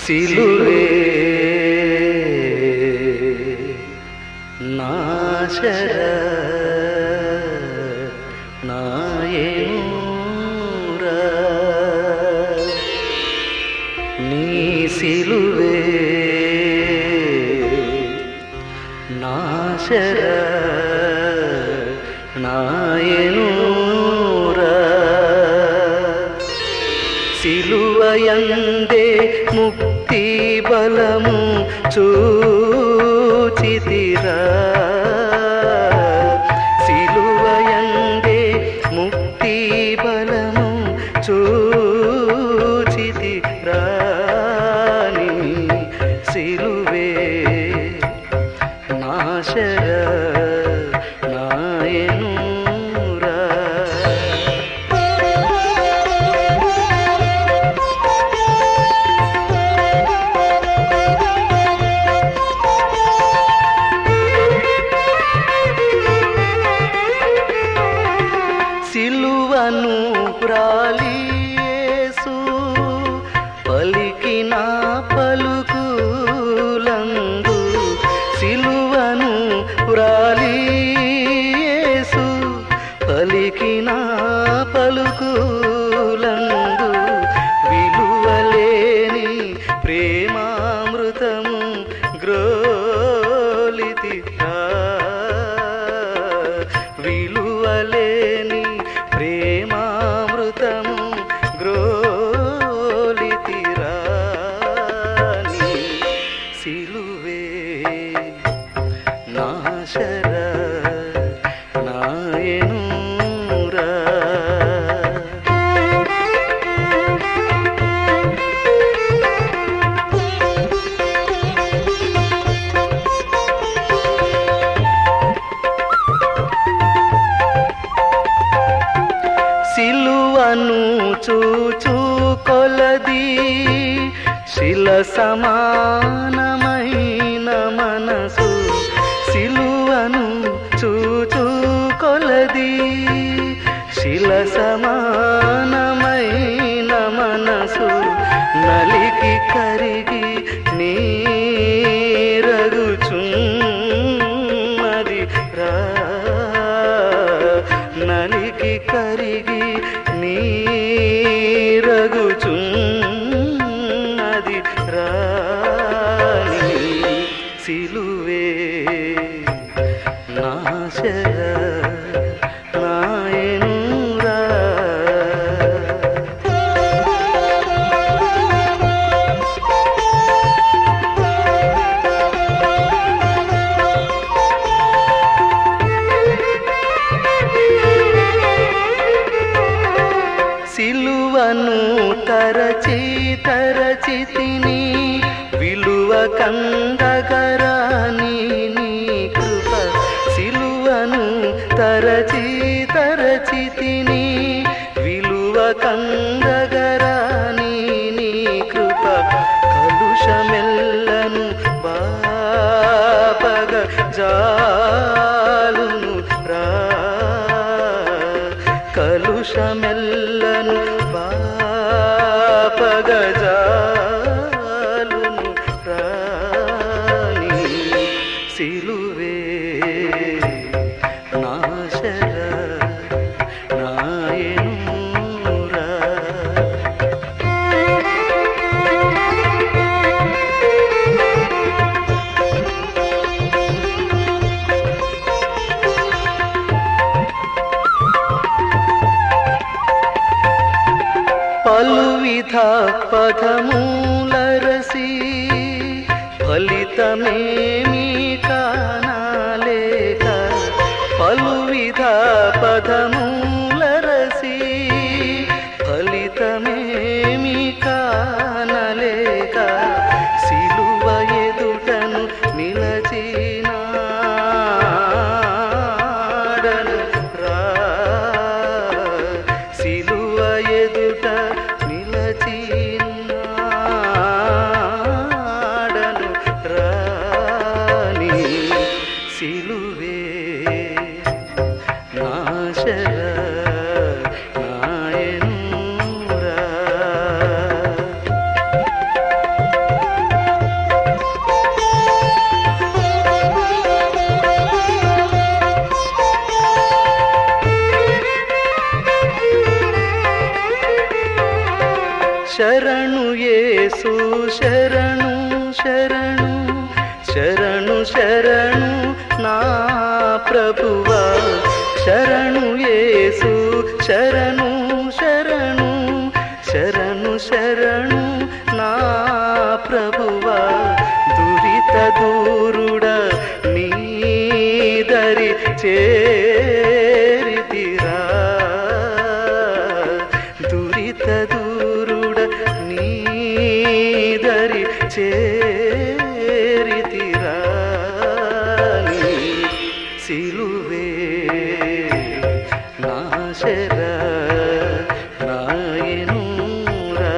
సిలువే నాశర నాయనురా నీ సిలువే నాశర నాయనురా సిలువయందే ముక్తి బలము చూచితిరా సిలువయందే ముక్తి బలము చూచితిరా నీ సిలువే నాశర నాయనురా సిలువను ప్రాలియేసు పలికిన పలుకులందు సిలువను ప్రాలియేసు పలికిన పలుకులందు విలువలేని ప్రేమామృతము గ్రోలితిరా విలువలేని ప్రేమామృతము గ్రోలితిరా నీ సిలువే నాశర నాయనురా సిలువను చూచు కొలది శిల సమానమైన మనసు సిలువను చూచు కొలది శిల సమానమైన మనసు నలికి కరిగి నీరగుచున్నది రా నలికి కరిగి నీరగుచున్నది రాణి సిలువే నాశర నాయనురా సిలువను తరచి తరచి తిని విలువ కందగరాని నీ కృప సిలువను తరచి తరచి తిని విలువ కందగరాని నీ కృప కలుషమెల్లను బాపగ జాలును రా కలుషమెల్లను పాపగజాలును రాణి సిలువే నాశర నాయనురా పలువిధ పదమూలరసి ఫలితమేమి కానాలేక పలువిధ పదమూలరసి ఫలితమేమి కానలేక సిలువ ఎదుటను నిలచినాడను రా సిలువ ఎదుట నిలచినాడను రాని సిలువే నాశర శరణు యేసు శరణు శరణు శరణు శరణు నా ప్రభువా శరణు యేసు శరణు శరణు శరణు శరణు నా ప్రభువా దురిత దూరుడ నీదరి చేరితిరా దురిత దూరుడ నీదరి చేరితిరా నీ సిలువే నాశర నాయనురా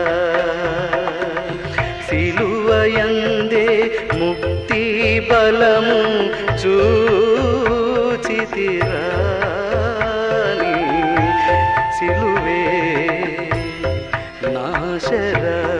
సిలువయందే ముక్తి బలము చూచితిరా నీ సిలువే నాశర